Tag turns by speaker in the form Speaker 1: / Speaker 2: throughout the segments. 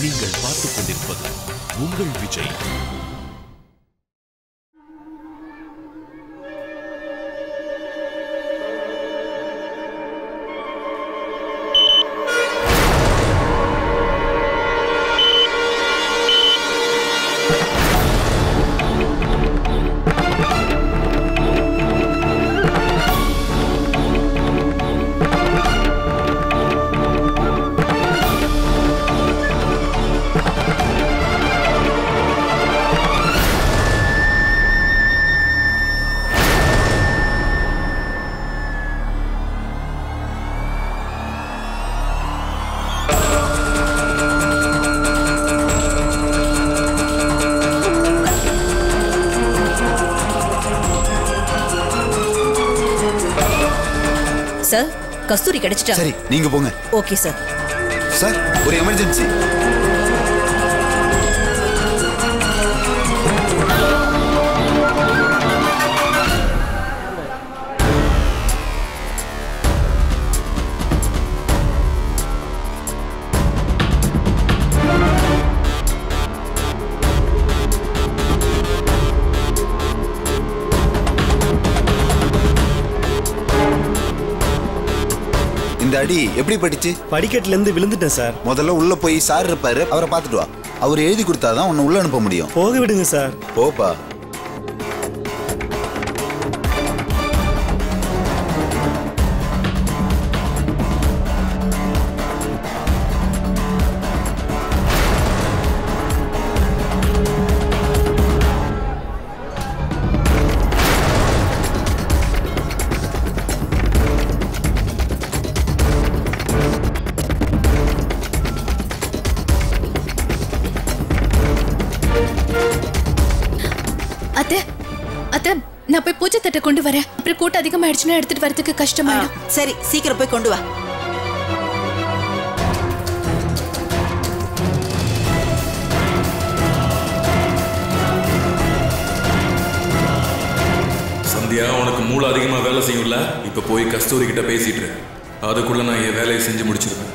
Speaker 1: நீங்கள் பார்த்துக் கொண்டிருப்பது உங்கள் விஜய்
Speaker 2: சார் கஸ்தூரி கிடைச்சிட்டா
Speaker 3: சரி நீங்க போங்க
Speaker 2: ஓகே சார்
Speaker 3: சார் ஒரு எமர்ஜென்சி இந்த அடி எப்படி பட்டுச்சு
Speaker 4: படிக்கட்டுல இருந்து விழுந்துட்டேன் சார்
Speaker 3: முதல்ல உள்ள போய் சார் இருப்பாரு அவரை பார்த்துட்டு வா அவர் எழுதி கொடுத்தாதான் உன்னை உள்ள அனுப்ப முடியும்
Speaker 4: போக விடுங்க சார்
Speaker 3: போப்பா
Speaker 5: அத்தை அத்தை நான் போய் பூஜை தட்டை கொண்டு வரேன் அப்புறம் கூட்டம் அதிகமாயிடுச்சுன்னா எடுத்துட்டு வரதுக்கு கஷ்டமாயிடும்
Speaker 2: சரி சீக்கிரம் போய் கொண்டு வா
Speaker 6: சந்தியா உனக்கு மூளை அதிகமா வேலை செய்யும்ல இப்ப போய் கஸ்தூரி கிட்ட பேசிட்டு இரு. அதுக்குள்ள நான் என் வேலையை செஞ்சு முடிச்சிருவேன்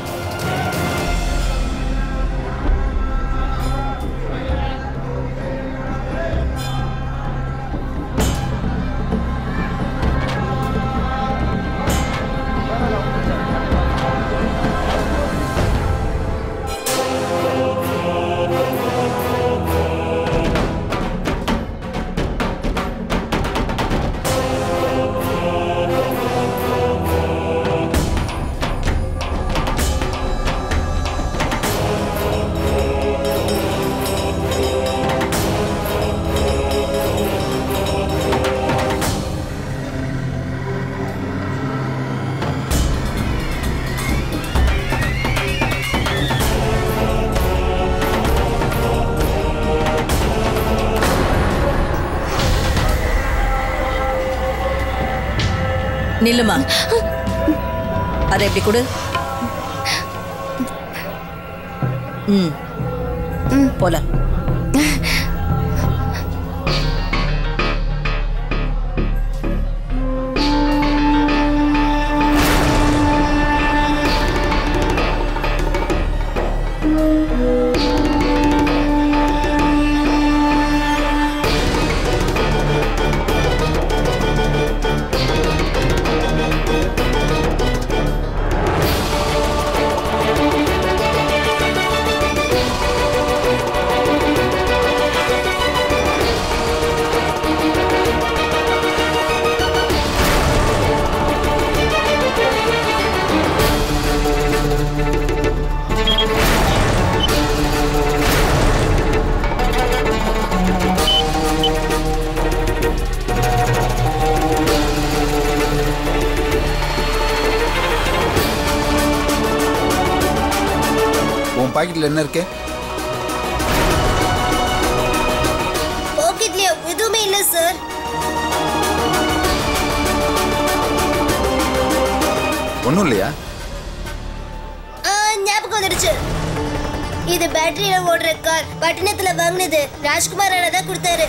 Speaker 2: நில்லுமா அதை எப்படி கொடு ம் போலாம்
Speaker 3: உன் பாக்கெட்ல என்ன இருக்கு
Speaker 7: பாக்கெட்ல எதுவுமே இல்ல சார்
Speaker 3: ஒன்றும் இல்லையா
Speaker 7: ஆ, ஞாபகம் வந்துடுச்சு இது பேட்டரியில ஓடுற கார் பட்டணத்துல வாங்கினது ராஜ்குமார் அண்ணா தான் கொடுத்தாரு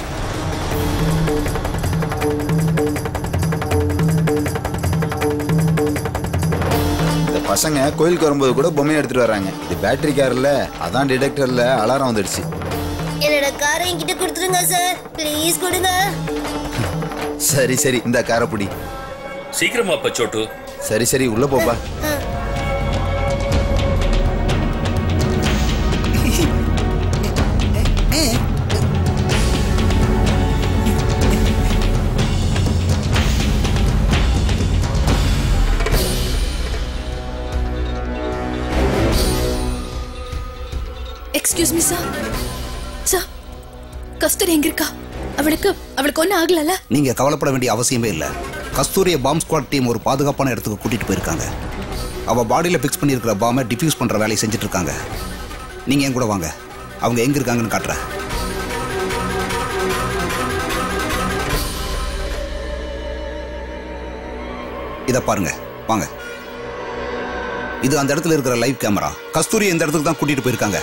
Speaker 3: இந்த பசங்க கோயிலுக்கு வரும்போது கூட பொம்மையை எடுத்துட்டு வராங்க இது பேட்டரி கார் இல்ல அதான் டிடெக்டர்ல அலாரம் வந்துடுச்சு
Speaker 7: என்னோட காரை என்கிட்ட கொடுத்துருங்க சார் ப்ளீஸ் கொடுங்க
Speaker 3: சரி சரி இந்த காரை பிடி
Speaker 1: சீக்கிரமா பச்சோட்டு
Speaker 3: சரி சரி உள்ள போப்பா
Speaker 5: excuse me sir sir Kasthuri எங்க இருக்கா அவளுக்கு அவளுக்கு ஒன்றும் ஆகலல்ல
Speaker 8: நீங்க கவலைப்பட வேண்டிய அவசியமே இல்லை கஸ்தூரிய பாம் ஸ்குவாட் டீம் ஒரு பாதுகாப்பான இடத்துக்கு கூட்டிட்டு போயிருக்காங்க அவ பாடியில ஃபிக்ஸ் பண்ணியிருக்கிற பாமை டிஃப்யூஸ் பண்ற வேலையை செஞ்சுட்டு இருக்காங்க நீங்க என் கூட வாங்க அவங்க எங்க இருக்காங்கன்னு காட்டுறேன் இத பாருங்க வாங்க இது அந்த இடத்துல இருக்கிற லைவ் கேமரா கஸ்தூரி இந்த இடத்துக்கு தான் கூட்டிட்டு போயிருக்காங்க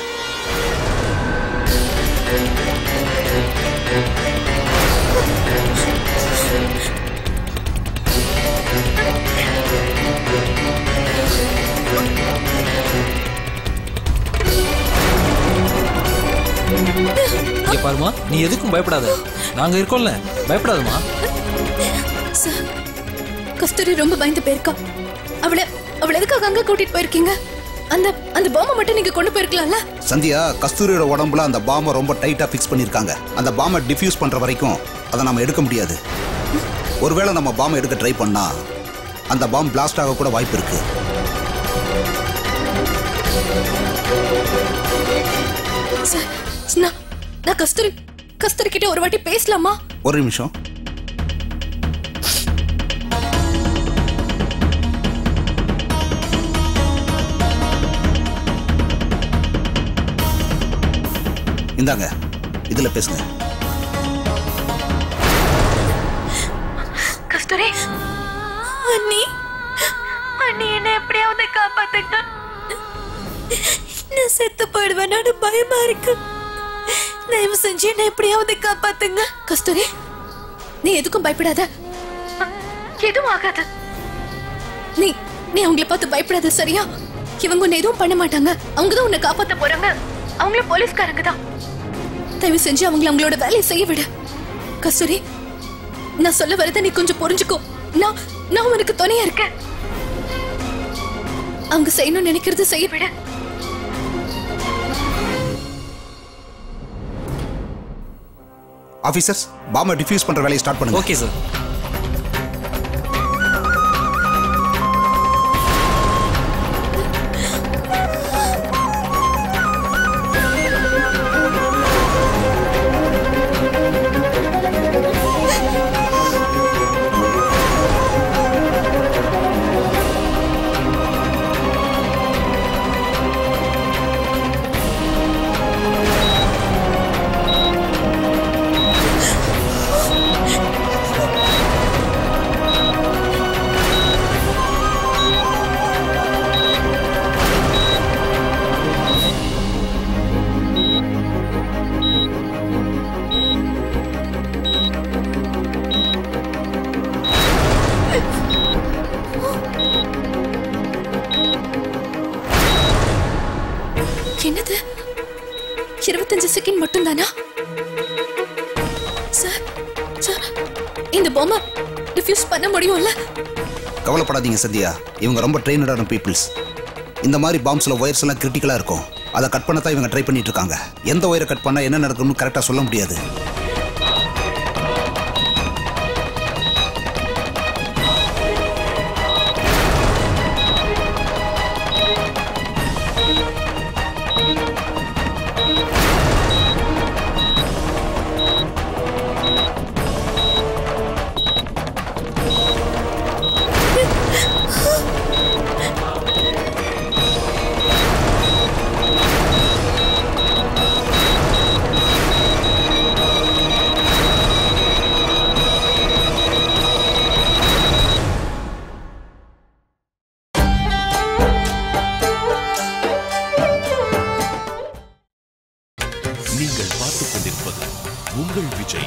Speaker 9: இங்க பாருமா நீ எதுக்கும் பயப்படாத நாங்க இருக்கோம்ல பயப்படாதமா
Speaker 5: சார் கஸ்தூரி ரொம்ப பயந்து போயிருக்கா அவளை அவளை எதுக்காக அங்க கூட்டிட்டு போயிருக்கீங்க அந்த அந்த பாம்பை மட்டும் நீங்க கொண்டு போயிருக்கலாம்ல
Speaker 8: சந்தியா கஸ்தூரியோட உடம்புல அந்த பாம்பை ரொம்ப டைட்டா ஃபிக்ஸ் பண்ணிருக்காங்க அந்த பாம்பை டிஃப்யூஸ் பண்ற வரைக்கும் அதை நம்ம எடுக்க முடியாது ஒருவேளை நம்ம பாம்பை எடுக்க ட்ரை பண்ணா அந்த பாம் பிளாஸ்ட் ஆக கூட வாய்ப்பு இருக்கு
Speaker 5: சார் நான் நான் கஸ்தூரி கஸ்தூரி கிட்ட ஒரு வாட்டி பேசலாமா
Speaker 8: ஒரு நிமிஷம் இந்தாங்க இதுல பேசுங்க
Speaker 5: கஸ்தூரி அண்ணி அண்ணி என்ன எப்படியாவது காப்பாத்துங்க நான் செத்து போயிடுவேன்னு பயமா இருக்கு தயவு செஞ்சு என்ன எப்படியாவது காப்பாத்துங்க கஸ்தூரி நீ எதுக்கும் பயப்படாத எதுவும் ஆகாது நீ நீ அவங்கள பார்த்து பயப்படாத சரியா இவங்க உன்னை எதுவும் பண்ண மாட்டாங்க அவங்க தான் உன்னை காப்பாத்த போறாங்க அவங்களும் போலீஸ்காரங்க தான் தயவு செஞ்சு அவங்கள அவங்களோட வேலையை செய்ய விடு கஸ்தூரி நான் சொல்ல வரத நீ கொஞ்சம் புரிஞ்சுக்கோ நான் நான் உனக்கு துணையா இருக்கேன் அவங்க செய்யணும்னு நினைக்கிறது செய்ய விட
Speaker 8: ஆபீசர்ஸ் பாம்பை டிஃப்யூஸ் பண்ற வேலையை ஸ்டார்ட் பண்ணுங்க
Speaker 9: ஓகே சார்
Speaker 5: என்னது இருபத்தஞ்சு செகண்ட் மட்டும் தானா சார் சார் இந்த பொம்மை டிஃப்யூஸ் பண்ண முடியும்ல
Speaker 8: கவலைப்படாதீங்க சத்யா இவங்க ரொம்ப ட்ரெயினடான பீப்புள்ஸ் இந்த மாதிரி பாம்ஸ்ல ஒயர்ஸ் எல்லாம் கிரிட்டிக்கலா இருக்கும் அதை கட் பண்ண தான் இவங்க ட்ரை பண்ணிட்டு இருக்காங்க எந்த ஒயரை கட் பண்ணா என்ன நடக்கும்னு கரெக்டா சொல்ல முடியாது
Speaker 1: நீங்கள் பார்த்துக் கொண்டிருப்பது உங்கள் விஜய்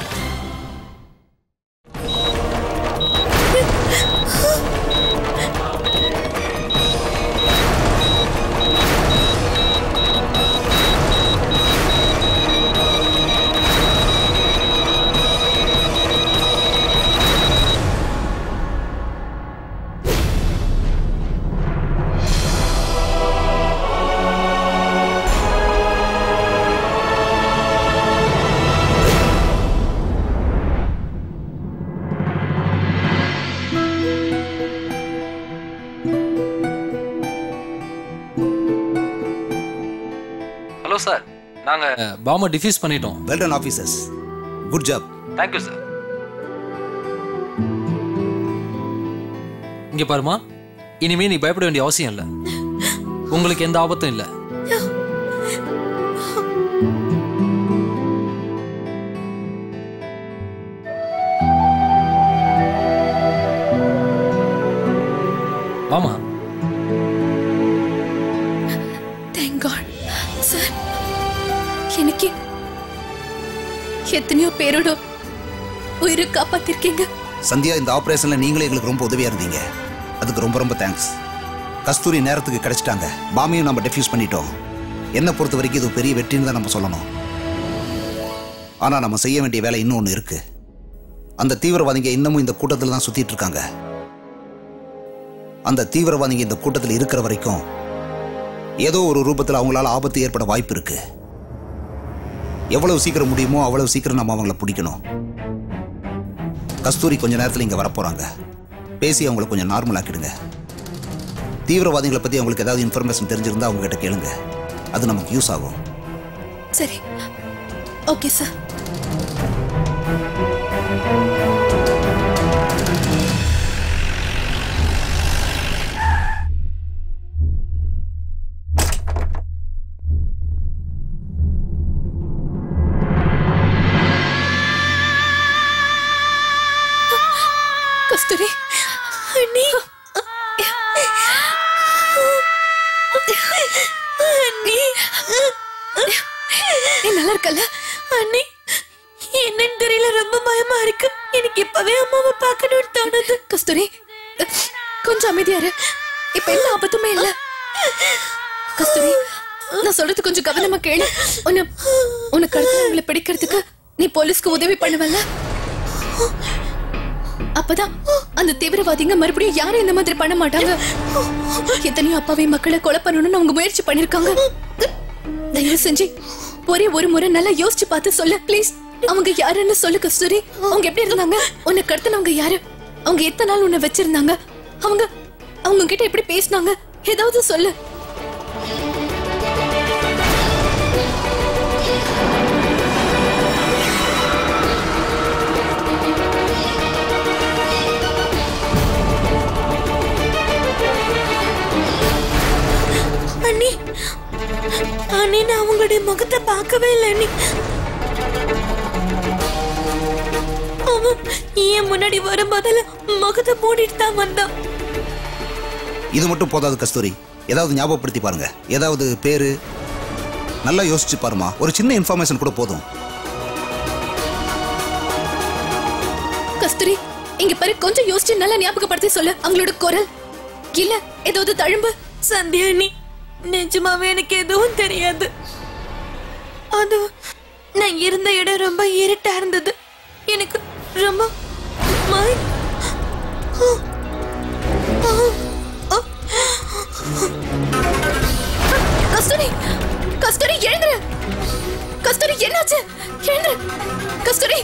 Speaker 9: ஹலோ சார் நாங்க பாம்பை டிஃப்யூஸ் பண்ணிட்டோம்
Speaker 8: well done officers good job
Speaker 9: thank you sir இங்க பாருமா இனிமே நீ பயப்பட வேண்டிய அவசியம் இல்லை உங்களுக்கு எந்த ஆபத்தும் இல்லை வாமா
Speaker 5: தேங்க் காட் சார் எனக்கு எத்தனையோ பேரோட உயிரை காப்பாத்திருக்கீங்க
Speaker 8: சந்தியா இந்த ஆபரேஷன்ல நீங்களே எங்களுக்கு ரொம்ப உதவியா இருந்தீங்க அதுக்கு ரொம்ப ரொம்ப தேங்க்ஸ் கஸ்தூரி நேரத்துக்கு கிடைச்சிட்டாங்க பாமையும் நம்ம டெஃப்யூஸ் பண்ணிட்டோம் என்னை பொறுத்த வரைக்கும் இது ஒரு பெரிய வெற்றின்னு தான் நம்ம சொல்லணும் ஆனா நம்ம செய்ய வேண்டிய வேலை இன்னும் ஒன்று இருக்கு அந்த தீவிரவாதிங்க இன்னமும் இந்த கூட்டத்தில் தான் சுத்திட்டு இருக்காங்க அந்த தீவிரவாதிங்க இந்த கூட்டத்தில் இருக்கிற வரைக்கும் ஏதோ ஒரு ரூபத்தில் அவங்களால ஆபத்து ஏற்பட வாய்ப்பு இருக்கு எவ்வளவு சீக்கிரம் முடியுமோ அவ்வளவு சீக்கிரம் நம்ம அவங்கள பிடிக்கணும் கஸ்தூரி கொஞ்ச நேரத்தில் இங்கே வரப்போறாங்க பேசி அவங்கள கொஞ்சம் நார்மல் ஆக்கிடுங்க தீவிரவாதிகளை பற்றி அவங்களுக்கு ஏதாவது இன்ஃபர்மேஷன் தெரிஞ்சிருந்தா அவங்க கிட்ட கேளுங்க அது நமக்கு யூஸ் ஆகும்
Speaker 5: சரி ஓகே சார் கஸ்தூரி அண்ணி அண்ணி நீ நல்லா இருக்கல அண்ணி என்னன்னு தெரியல ரொம்ப பயமா இருக்கு எனக்கு இப்பவே அம்மாவை பார்க்கணும்னு தோணுது கஸ்தூரி கொஞ்சம் அமைதியா இரு இப்ப எந்த ஆபத்துமே இல்ல கஸ்தூரி நான் சொல்றது கொஞ்சம் கவனமா கேளு உன்னை உனக்கு அடுத்தவங்களை பிடிக்கிறதுக்கு நீ போலீஸ்க்கு உதவி பண்ணுவல்ல அப்பதான் அந்த தீவிரவாதிங்க மறுபடியும் யாரும் இந்த மாதிரி பண்ண மாட்டாங்க எத்தனையோ அப்பாவி மக்களை கொலை பண்ணணும்னு அவங்க முயற்சி பண்ணிருக்காங்க தயவு செஞ்சு ஒரே ஒரு முறை நல்லா யோசிச்சு பார்த்து சொல்லு ப்ளீஸ் அவங்க யாருன்னு சொல்லு கஸ்தூரி அவங்க எப்படி இருந்தாங்க உன்னை கடத்தினவங்க யாரு அவங்க எத்தனை நாள் உன்னை வச்சிருந்தாங்க அவங்க அவங்க கிட்ட எப்படி பேசினாங்க ஏதாவது சொல்லு அண்ணி அண்ணி நான் அவங்களுடைய முகத்தை பார்க்கவே இல்லை அண்ணி அவன் ஏன் முன்னாடி வரும்போதெல்லாம் முகத்தை மூடிட்டு தான் வந்தான்
Speaker 8: இது மட்டும் போதாது கஸ்தூரி ஏதாவது ஞாபகப்படுத்தி பாருங்க ஏதாவது பேரு நல்லா யோசிச்சு பாருமா ஒரு சின்ன இன்ஃபர்மேஷன் கூட போதும்
Speaker 5: கஸ்தூரி இங்க பாரு கொஞ்சம் யோசிச்சு நல்லா ஞாபகப்படுத்தி சொல்லு அவங்களோட குரல் இல்ல ஏதாவது தழும்பு சந்தியா நீ நிஜமாவே எனக்கு எதுவும் தெரியாது அது நான் இருந்த இடம் ரொம்ப இருட்டா இருந்தது எனக்கு ரொம்ப மய- கஸ்தூரி கஸ்தூரி எழுந்துரு கஸ்தூரி என்னாச்சு எழுந்துரு கஸ்தூரி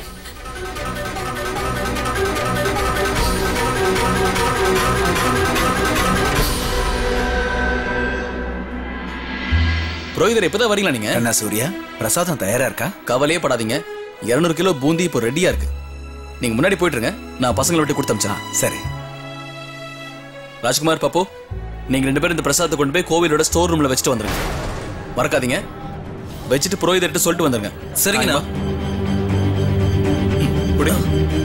Speaker 10: புரோகிதர் இப்பதான் வரீங்களா நீங்க
Speaker 11: என்ன சூர்யா பிரசாதம் தயாரா இருக்கா
Speaker 10: கவலையே படாதீங்க 200 கிலோ பூந்தி இப்போ ரெடியா இருக்கு நீங்க முன்னாடி போயிட்டு இருங்க நான் பசங்களை விட்டு கொடுத்து அமிச்சேன்
Speaker 11: சரி
Speaker 10: ராஜ்குமார் பாப்போ நீங்க ரெண்டு பேரும் இந்த பிரசாதத்தை கொண்டு போய் கோவிலோட ஸ்டோர் ரூம்ல வச்சுட்டு வந்துருங்க மறக்காதீங்க வச்சுட்டு புரோகிதர்கிட்ட சொல்லிட்டு வந்துருங்க
Speaker 9: சரிங்கண்ணா.
Speaker 10: ம், குடி.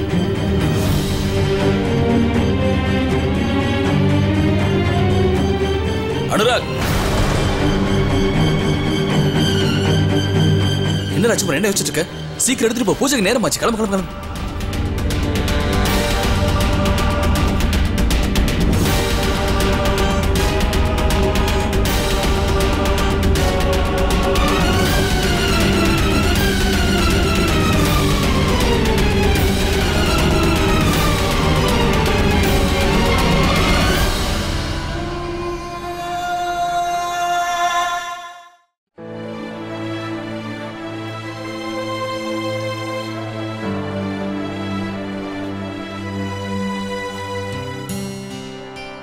Speaker 10: அனுராக் என்ன ராஜ்குமார் என்ன வச்சுட்டு இருக்க சீக்கிரம் எடுத்துட்டு போ பூஜைக்கு நேரமாச்சு கிளம்பு கிளம்பு கிளம்பு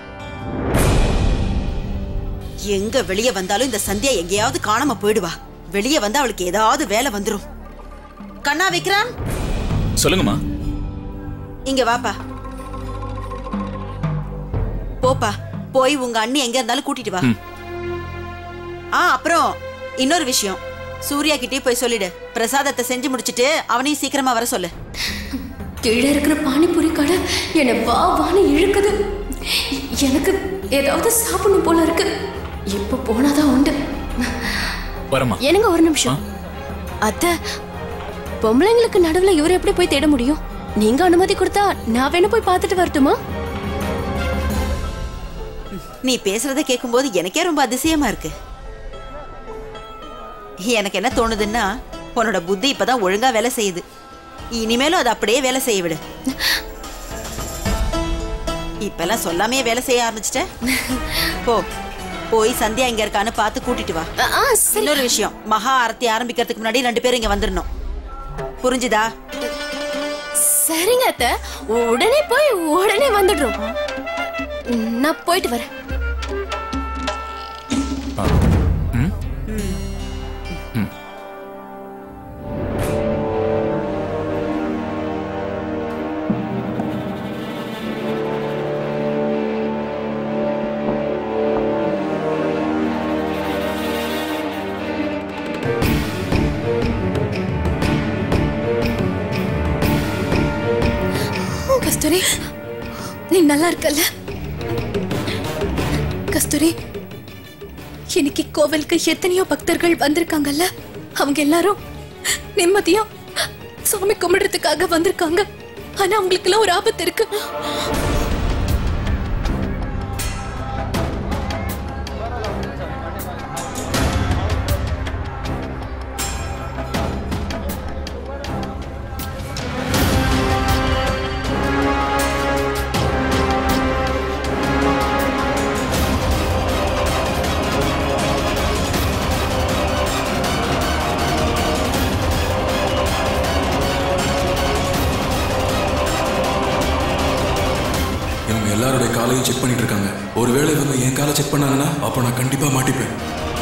Speaker 2: எங்க வெளிய வந்தாலும் இந்த சந்தியா எங்கேயாவது காணாம போயிடுவா வெளியே வந்து அவளுக்கு ஏதாவது வேலை வந்துரும் கண்ணா விக்ரம்
Speaker 10: சொல்லுங்கம்மா
Speaker 2: இங்க வாப்பா போப்பா போய் உங்க அண்ணி எங்க இருந்தாலும் கூட்டிட்டு வா
Speaker 10: ம்.
Speaker 2: ஆ அப்புறம் இன்னொரு விஷயம் சூர்யா கிட்டே போய் சொல்லிடு பிரசாதத்தை செஞ்சு முடிச்சிட்டு அவனையும் சீக்கிரமா வர சொல்லு
Speaker 5: கீழே இருக்கிற பானிபூரி கடை என்னை வா வான்னு இழுக்குது எனக்கு ஏதாவது சாப்பிடணும் போல இருக்கு இப்போ போனாதான் உண்டு
Speaker 10: வரமா
Speaker 5: என்னங்க ஒரு நிமிஷம் அத்தை பொம்பளைங்களுக்கு நடுவுல இவர் எப்படி போய் தேட முடியும் நீங்க அனுமதி கொடுத்தா நான் வேணா போய் பார்த்துட்டு வரட்டுமா
Speaker 2: நீ பேசுறத கேட்கும்போது எனக்கே ரொம்ப அதிசயமா இருக்கு எனக்கு என்ன தோணுதுன்னா உன்னோட புத்தி இப்பதான் ஒழுங்கா வேலை செய்யுது இனிமேலும் அது அப்படியே வேலை செய்ய விடு இப்பெல்லாம் சொல்லாமே வேலை செய்ய ஆரம்பிச்சிட்ட போ போய் சந்தியா இங்க இருக்கான்னு பார்த்து கூட்டிட்டு வா இன்னொரு விஷயம் மகா ஆரத்தி ஆரம்பிக்கிறதுக்கு முன்னாடி ரெண்டு பேரும் இங்க வந்துடணும் புரிஞ்சுதா
Speaker 5: சரிங்க அத்தை உடனே போய் உடனே வந்துடுறோம் நான் போயிட்டு வரேன் கஸ்தூரி நீ நல்லா இருக்கல்ல கஸ்தூரி இன்னைக்கு கோவிலுக்கு எத்தனையோ பக்தர்கள் வந்திருக்காங்கல்ல அவங்க எல்லாரும் நிம்மதியா சாமி கும்பிடுறதுக்காக வந்திருக்காங்க ஆனா அவங்களுக்கு எல்லாம் ஒரு ஆபத்து இருக்கு
Speaker 6: இவங்க எல்லாருடைய காலையும் செக் பண்ணிட்டு இருக்காங்க ஒருவேளை இவங்க என் காலை செக் பண்ணாங்கன்னா அப்போ நான் கண்டிப்பா மாட்டிப்பேன்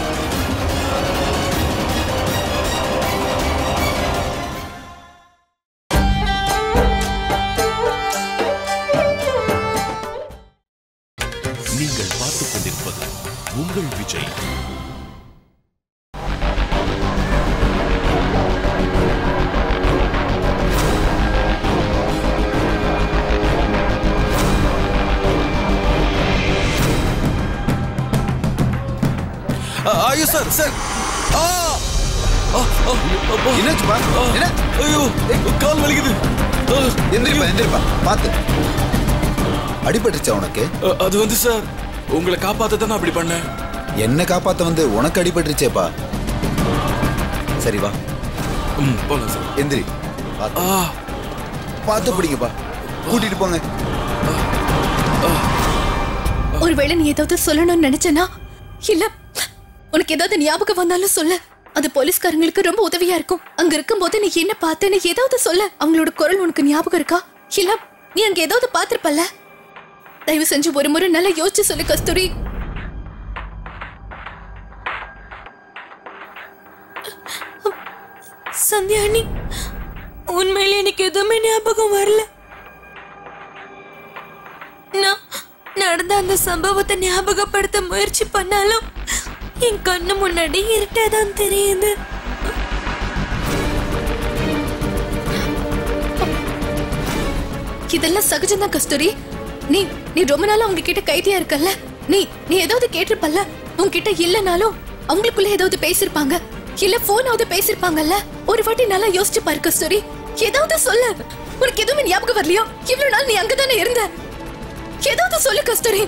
Speaker 1: நீங்கள் பார்த்துக் கொண்டிருப்பது உங்கள் விஜய்
Speaker 11: ஐயோ சார் சார் ஆ
Speaker 3: என்னாச்சுப்பா என்ன
Speaker 11: ஐயோ கால் வலிக்குது
Speaker 3: எந்திரிப்பா எந்திரிப்பா பார்த்து அடிபட்டுச்சா உனக்கு
Speaker 6: அ- அது வந்து சார் உங்களை காப்பாத்த தான் நான் அப்படி பண்ணேன்
Speaker 3: என்ன காப்பாத்த வந்து உனக்கு அடிபட்டுருச்சேப்பா சரி வா
Speaker 6: ம் போலாம் சார்
Speaker 3: எந்திரி பார்த்து
Speaker 6: ஆ
Speaker 3: பார்த்து பிடிங்கப்பா கூட்டிட்டு போங்க
Speaker 5: ஒருவேளை நீ ஏதாவது சொல்லணும்னு நினைச்சனா இல்ல உனக்கு ஏதாவது ஞாபகம் வந்தாலும் சொல்லு அது போலீஸ்காரங்களுக்கு ரொம்ப உதவியா இருக்கும் அங்க இருக்கும்போது நீ என்ன பார்த்தேன்னு ஏதாவது சொல்ல அவங்களோட குரல் உனக்கு ஞாபகம் இருக்கா இல்ல நீ அங்க ஏதாவது பார்த்திருப்பல்ல தயவு செஞ்சு ஒரு முறை நல்லா யோசிச்சு சொல்லு கஸ்தூரி சந்தியாணி உண்மையிலே எனக்கு எதுவுமே ஞாபகம் வரல நான் நடந்த அந்த சம்பவத்தை ஞாபகப்படுத்த முயற்சி பண்ணாலும் என் கண்ணு முன்னாடி இருட்டாதான் தெரியுது இதெல்லாம் சகஜம்தான் கஸ்தூரி நீ நீ ரொம்ப நாளா அவங்க கிட்ட கைதியா இருக்கல்ல நீ நீ ஏதாவது கேட்டிருப்பல்ல உன்கிட்ட இல்லனாலும் அவங்களுக்குள்ள ஏதாவது பேசிருப்பாங்க இல்ல போனாவது பேசிருப்பாங்கல்ல ஒரு வாட்டி நல்லா யோசிச்சு பாரு கஸ்தூரி ஏதாவது சொல்லு உனக்கு எதுவுமே ஞாபகம் வரலையோ இவ்வளவு நாள் நீ அங்கதானே இருந்த ஏதாவது சொல்லு கஸ்தூரி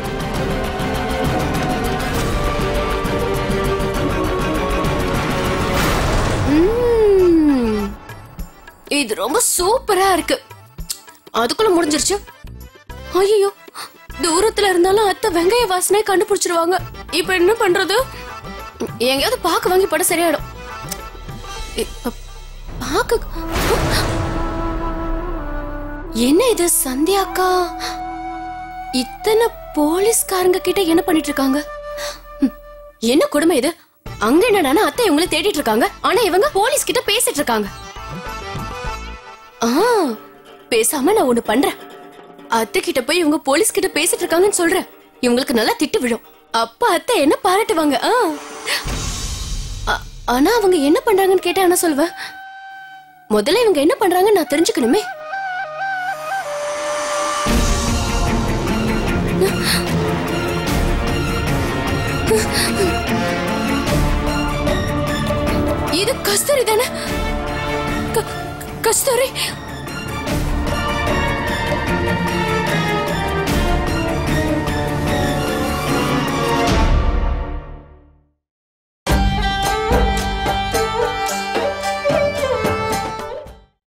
Speaker 5: ம்ம். இது ரொம்ப சூப்பரா இருக்கு அதுக்குள்ள முடிஞ்சிருச்சு ஐயோ தூரத்துல இருந்தாலும் அத்தை வெங்காய வாசனை கண்டுபிடிச்சிருவாங்க இப்ப என்ன பண்றது எங்கேயாவது பாக்கு வாங்கி பட சரியாயிடும் இப்ப பாக்கு என்ன இது சந்தியாக்கா இத்தனை போலீஸ்காரங்க கிட்ட என்ன பண்ணிட்டு இருக்காங்க ம், என்ன கொடுமை இது அங்க என்னடானா அத்தை இவங்கள தேடிட்டு இருக்காங்க ஆனா இவங்க போலீஸ் கிட்ட பேசிட்டு இருக்காங்க ஆ பேசாம நான் ஒண்ணு பண்றேன் அத்தை கிட்ட போய் இவங்க போலீஸ் கிட்ட பேசிட்டு இருக்காங்கன்னு சொல்றேன் இவங்களுக்கு நல்லா திட்டு விழும் அப்ப அத்தை என்ன பாராட்டுவாங்க ஆ. ஆ- ஆனா அவங்க என்ன பண்றாங்கன்னு கேட்டா என்ன சொல்லுவேன் முதல்ல இவங்க என்ன பண்றாங்கன்னு நான் தெரிஞ்சுக்கணுமே இது கஸ்தூரி தானே க- கஸ்தூரி